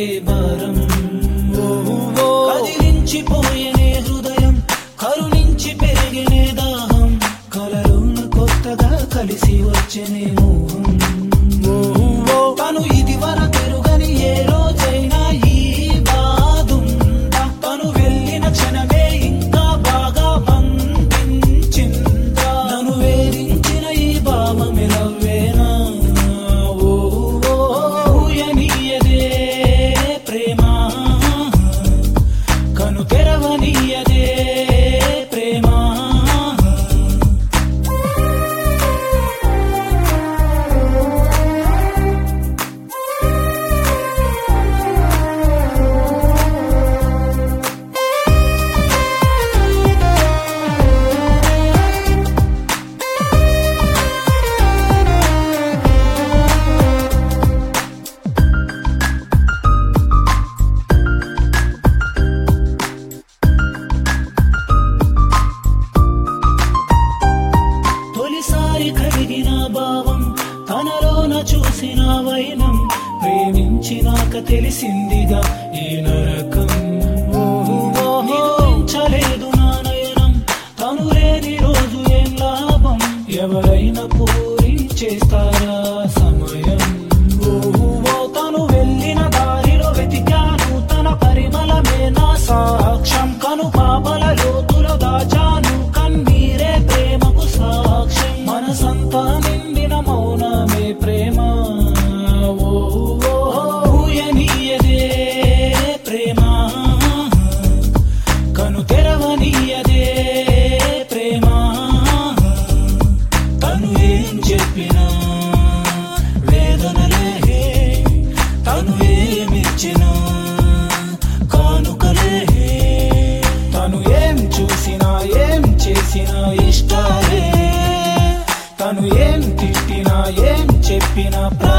భారం కదిలించిపోయేనే హృదయం కరుణించి పెరిగినే దాహం కలలోన కొత్తగా కలిసి వచ్చనే మోహం తను ఇది వరకెరుగని ఏ రోజైనా ఈ బాధుందా తను వెళ్ళిన క్షణమే ఇంకా బాగా బంధించిందా నన్ను వేరించిన ఈ భావమే నవ్వేనా ఓ ఊయనీయదే ప్రేమ కను తెరవనీయదే ప్రేమ తొలిసారి కలిగిన భావం తనలోన చూసిన వైనం ప్రేమించినాక తెలిసిందిగా ఈ నరకం నిద్రించలేదు నా నయనం తను లేని రోజు ఏం లాభం ఎవరైనా పూరి చేస్తారా సమయం ఓ తను వెళ్ళిన దారిలో వెతికాను తన పరిమళమే నా సాక్ష్యం కను పాపల లోతులో దాచాను కన్నీరే ప్రేమకు సాక్ష్యం మనసంతా నిండిన మౌనమే ప్రేమ ఓ ఊయనీయదే ప్రేమ కను తెరవనీయదే ప్రేమ తను ఏం చెప్పినా వేదనలే తను ఏమిచ్చినా కానుకలే తను ఏం చూసినా ఏం చేసినా ఇష్టాలే తను ఏం తిట్టినా ఏం చెప్పినా ప్రా